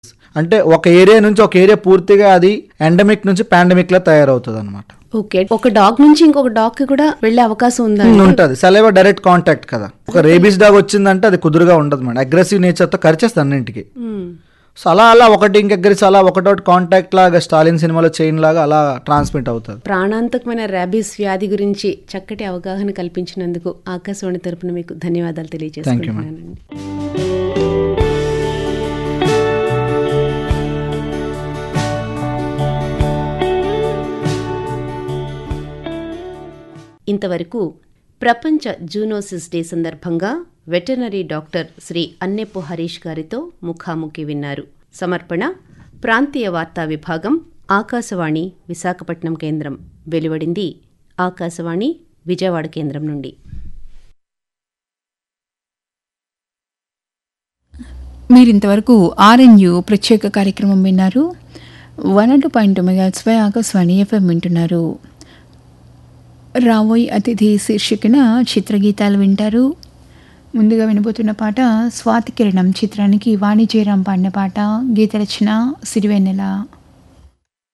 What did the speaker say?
అంటే ఒక ఏరియా నుంచి ఒక ఏరియా పూర్తిగా అది ఎండమిక్ నుంచి పాండమిక్ లా తయారవుతుంది అనమాట ఓకే ఒక డాగ్ నుంచి ఇంకొక డాగ్ కి కూడా వెళ్ళే అవకాశం ఉందా ఉంటుంది సెలైవా డైరెక్ట్ కాంటాక్ట్ కదా ఒక రేబీస్ డాగ్ వచ్చిందంటే అది కుదురుగా ఉండదు మేడం అగ్రెసివ్ నేచర్తో కరిచేస్తుంది అన్నింటికి మ్మ్. సో అలా అలా ఒకటి ఇంకెగ్గరిసి అలా ఒకటోటి కాంటాక్ట్ లాగా స్టాలిన్ సినిమాలో చైన్ లాగా అలా ట్రాన్స్మిట్ అవుతుంది ప్రాణాంతకమైన ర్యాబీస్ వ్యాధి గురించి చక్కటి అవగాహన కల్పించినందుకు ఆకాశవాణి తరపున మీకు ధన్యవాదాలు తెలియజేస్తున్నానండి ఇంతవరకు ప్రపంచ జూనోసిస్ డే సందర్భంగా వెటర్నరీ డాక్టర్ శ్రీ అన్నెప్పు హరీష్ గారితో ముఖాముఖి విన్నారు సమర్పణ ప్రాంతీయ వార్తా విభాగం ఆకాశవాణి విశాఖపట్నం కేంద్రం వెలువడింది ఆకాశవాణి విజయవాడ కేంద్రం నుండి మీరింతవరకు ఆర్ఎన్యు ప్రత్యేక కార్యక్రమం విన్నారు వన్ టూ పాయింట్ మెగాట్స్పై ఆకాశవాణి ఎఫ్ఎం వింటున్నారు రావోయ్ అతిథి శీర్షికన చిత్రగీతాలు వింటారు ముందుగా వినబోతున్న పాట స్వాతి కిరణం చిత్రానికి వాణిజ్యరాం పాడిన పాట గీత రచన సిరివెన్నెల